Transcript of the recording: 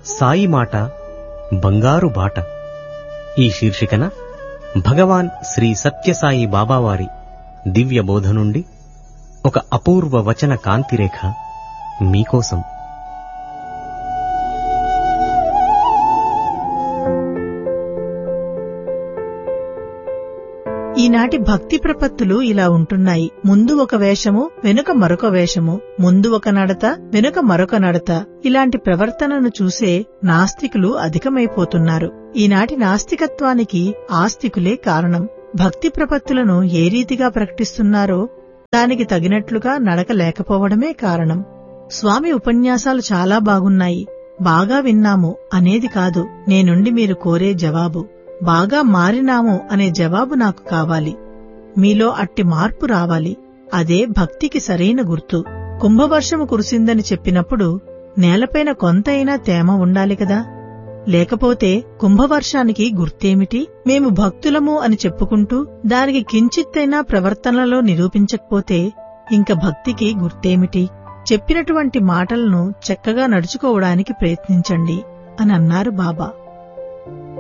సాయి మాట బంగారు బాట ఈ శీర్షికన భగవాన్ శ్రీ సత్యసాయి బాబావారి దివ్య బోధ నుండి ఒక అపూర్వ వచన కాంతిరేఖ మీకోసం ఈనాటి భక్తి ప్రపత్తులు ఇలా ఉంటున్నాయి ముందు ఒక వేషము వెనుక మరొక వేషము ముందు ఒక నడత వెనుక మరొక నడత ఇలాంటి ప్రవర్తనను చూసే నాస్తికులు అధికమైపోతున్నారు ఈనాటి నాస్తికత్వానికి ఆస్తికులే కారణం భక్తి ప్రపత్తులను ఏ రీతిగా ప్రకటిస్తున్నారో దానికి తగినట్లుగా నడక లేకపోవడమే కారణం స్వామి ఉపన్యాసాలు చాలా బాగున్నాయి బాగా విన్నాము అనేది కాదు నేనుండి మీరు కోరే జవాబు బాగా మారినాము అనే జవాబు నాకు కావాలి మీలో అట్టి మార్పు రావాలి అదే భక్తికి సరైన గుర్తు కుంభవర్షము కురిసిందని చెప్పినప్పుడు నేలపైన కొంతైనా తేమ ఉండాలి కదా లేకపోతే కుంభవర్షానికి గుర్తేమిటి మేము భక్తులము అని చెప్పుకుంటూ దానికి కించిత్తైనా ప్రవర్తనలో నిరూపించకపోతే ఇంక భక్తికి గుర్తేమిటి చెప్పినటువంటి మాటలను చక్కగా నడుచుకోవడానికి ప్రయత్నించండి అని అన్నారు బాబా